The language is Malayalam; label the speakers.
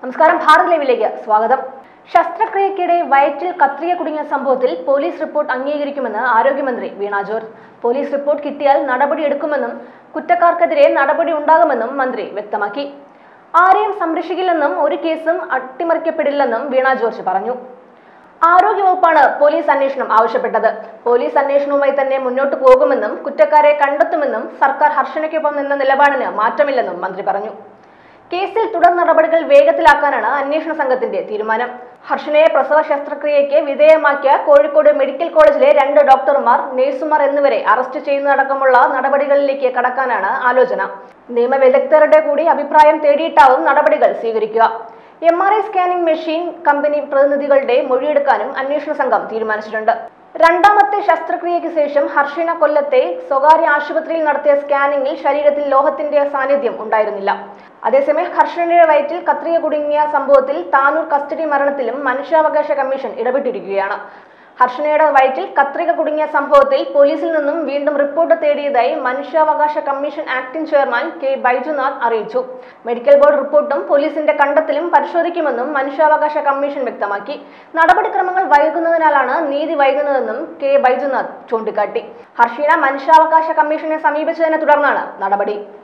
Speaker 1: നമസ്കാരം ഭാരത് ലൈവിലേക്ക് സ്വാഗതം ശസ്ത്രക്രിയക്കിടെ വയറ്റിൽ കത്രിക കുടുങ്ങിയ സംഭവത്തിൽ പോലീസ് റിപ്പോർട്ട് അംഗീകരിക്കുമെന്ന് ആരോഗ്യമന്ത്രി വീണ ജോർജ് പോലീസ് റിപ്പോർട്ട് കിട്ടിയാൽ നടപടിയെടുക്കുമെന്നും കുറ്റക്കാർക്കെതിരെ നടപടി ഉണ്ടാകുമെന്നും മന്ത്രി വ്യക്തമാക്കി ആരെയും സംരക്ഷിക്കില്ലെന്നും ഒരു കേസും അട്ടിമറിക്കപ്പെടില്ലെന്നും വീണ ജോർജ് പറഞ്ഞു ആരോഗ്യവകുപ്പാണ് പോലീസ് അന്വേഷണം ആവശ്യപ്പെട്ടത് പോലീസ് അന്വേഷണവുമായി തന്നെ മുന്നോട്ട് പോകുമെന്നും കുറ്റക്കാരെ കണ്ടെത്തുമെന്നും സർക്കാർ ഹർഷനയ്ക്കൊപ്പം നിന്ന നിലപാടിന് മാറ്റമില്ലെന്നും മന്ത്രി പറഞ്ഞു കേസിൽ തുടർ നടപടികൾ വേഗത്തിലാക്കാനാണ് അന്വേഷണ സംഘത്തിന്റെ തീരുമാനം ഹർഷനയെ പ്രസവ ശസ്ത്രക്രിയയ്ക്ക് വിധേയമാക്കിയ കോഴിക്കോട് മെഡിക്കൽ കോളേജിലെ രണ്ട് ഡോക്ടർമാർ നഴ്സുമാർ എന്നിവരെ അറസ്റ്റ് ചെയ്യുന്നതടക്കമുള്ള നടപടികളിലേക്ക് കടക്കാനാണ് ആലോചന നിയമവിദഗ്ധരുടെ കൂടി അഭിപ്രായം തേടിയിട്ടാവും നടപടികൾ സ്വീകരിക്കുക M R I scanning machine company പ്രതിനിധികളുടെ മൊഴിയെടുക്കാനും അന്വേഷണ സംഘം തീരുമാനിച്ചിട്ടുണ്ട് രണ്ടാമത്തെ ശസ്ത്രക്രിയയ്ക്ക് ശേഷം ഹർഷിന കൊല്ലത്തെ സ്വകാര്യ ആശുപത്രിയിൽ നടത്തിയ സ്കാനിങ്ങിൽ ശരീരത്തിൽ ലോഹത്തിന്റെ സാന്നിധ്യം ഉണ്ടായിരുന്നില്ല അതേസമയം ഹർഷനയുടെ വയറ്റിൽ കത്രിക കുടുങ്ങിയ സംഭവത്തിൽ താനൂർ കസ്റ്റഡി മരണത്തിലും മനുഷ്യാവകാശ കമ്മീഷൻ ഇടപെട്ടിരിക്കുകയാണ് ഹർഷനയുടെ വയറ്റിൽ കത്രിക കുടുങ്ങിയ സംഭവത്തിൽ പോലീസിൽ നിന്നും വീണ്ടും റിപ്പോർട്ട് തേടിയതായി മനുഷ്യാവകാശ commission acting chairman K Baijunath അറിയിച്ചു മെഡിക്കൽ ബോർഡ് റിപ്പോർട്ടും പോലീസിന്റെ കണ്ടെത്തലും പരിശോധിക്കുമെന്നും മനുഷ്യാവകാശ കമ്മീഷൻ വ്യക്തമാക്കി നടപടിക്രമങ്ങൾ വൈകുന്നതിനാലാണ് നീതി വൈകുന്നതെന്നും കെ ബൈജുനാഥ് ചൂണ്ടിക്കാട്ടി ഹർഷീന മനുഷ്യാവകാശ കമ്മീഷനെ സമീപിച്ചതിനെ തുടർന്നാണ് നടപടി